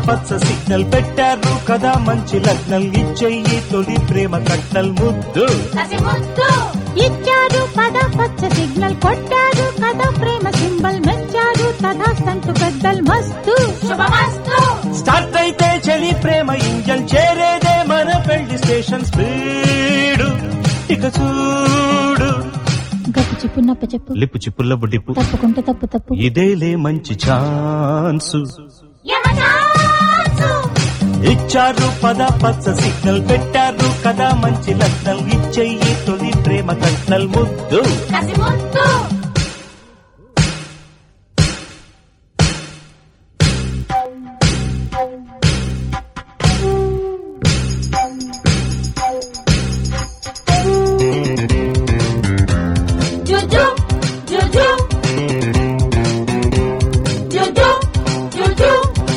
పచ్చ సిగ్నల్ పెట్టారు కదా మంచి లగ్నల్ ఇచ్చెయ్యి తొలి ప్రేమ కట్నల్ ముద్దు ఇచ్చారు పద పచ్చ సిగ్నల్ కొట్టారు కదా ప్రేమ సింబల్ మెచ్చారు తదాస్తంటు పెద్దల్ మస్తు స్టార్ట్ అయితే చలి ప్రేమ ఇంజన్ చేరేదే మన పెళ్లి స్టేషన్ స్పీడు ఇక చూడు గప్పు చెప్పు నప్ప చెప్పు లిప్పు చిప్పుల బుడిపు తప్పుకుంటే తప్పు తప్పు ఇదేలే మంచి ఛాన్సు ఇచ్చారు పద పచ్చ సిగ్నల్ పెట్టారు కదా మంచి లగ్నల్ ఇచ్చెయ్యి తొలి ప్రేమ కట్నల్ ముద్దు జుజు జుజు జుజు జుజు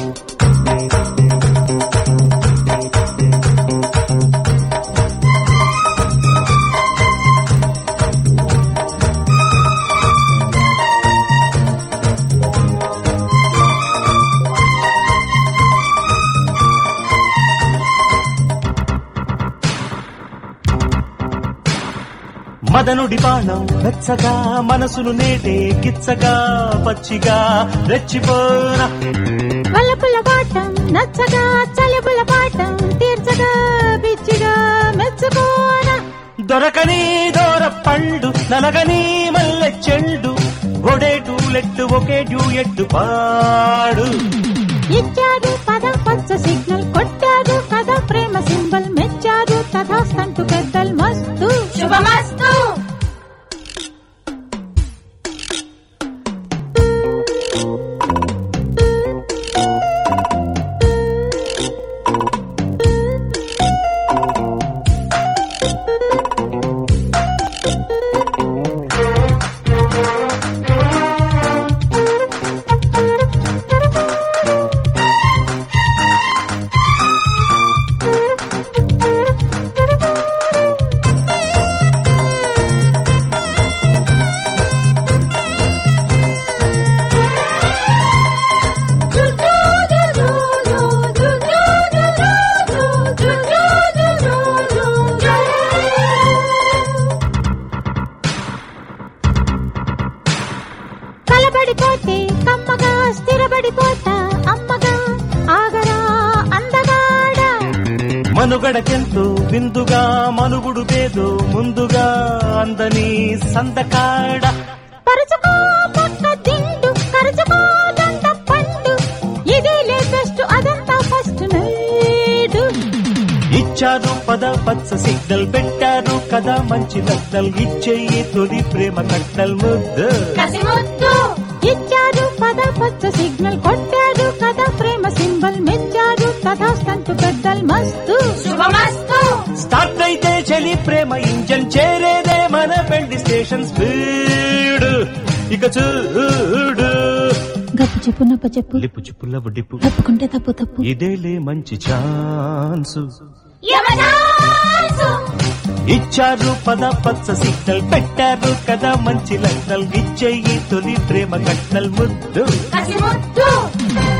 మదనుడి బాణం వెచ్చగా మనసును నేటే గిచ్చగా పచ్చిగా రెచ్చిపోరా వల్లపుల్ల పాఠం నచ్చగా చలిపుల పాఠం తీర్చగా బిచ్చిగా మెచ్చుకోరా దొరకని దూర పండు నలగని మల్లె చెండు ఒడే టూలెట్టు ఒకే డ్యూయెట్టు పాడు ఇచ్చారు పద పచ్చ సిగ్నల్ కొట్టారు కదా ప్రేమ సింబల్ మెచ్చారు తథాస్తంటు పెద్దల్ మస్తు శుభమస్తు కలబడిపోతే కమ్మగా స్థిరపడిపోతా అమ్మగా ఆగరా అందగాడా మనుగడకెంతో విందుగా మనుగుడు పేదో ముందుగా అందని సందకాడ పరుచుకో పక్క దిండు కరుచుకో దండ పండు ఇది లేటెస్ట్ అదంతా ఫస్ట్ నైడు ఇచ్చారు పద పచ్చ సిగ్నల్ పెట్టారు కదా మంచి లగ్నల్ ఇచ్చేయి తొలి ప్రేమ కట్నల్ ముద్దు ఇచ్చారు పద పచ్చ సిగ్నల్ కొట్టారు కదా ప్రేమ సింబల్ మెచ్చారు తథాస్తంటు పెద్దల్ మస్తు శుభమస్తు స్టార్ట్ అయితే చలి ప్రేమ ఇంజన్ చేరేదే మన పెళ్లి స్టేషన్ స్పీడ్ ఇక చూడు గప్పు చెప్పు నప్ప చెప్పు లిప్పు చిప్పుల బుడ్డిపు తప్పుకుంటే తప్పు తప్పు ఇదేలే మంచి ఛాన్స్ ఇచ్చారు పద పచ్చ సిగ్నల్ పెట్టారు కదా మంచి లగ్నల్ ఇచ్చేయి తొలి ప్రేమ కట్నల్ ముద్దు కసిముద్దు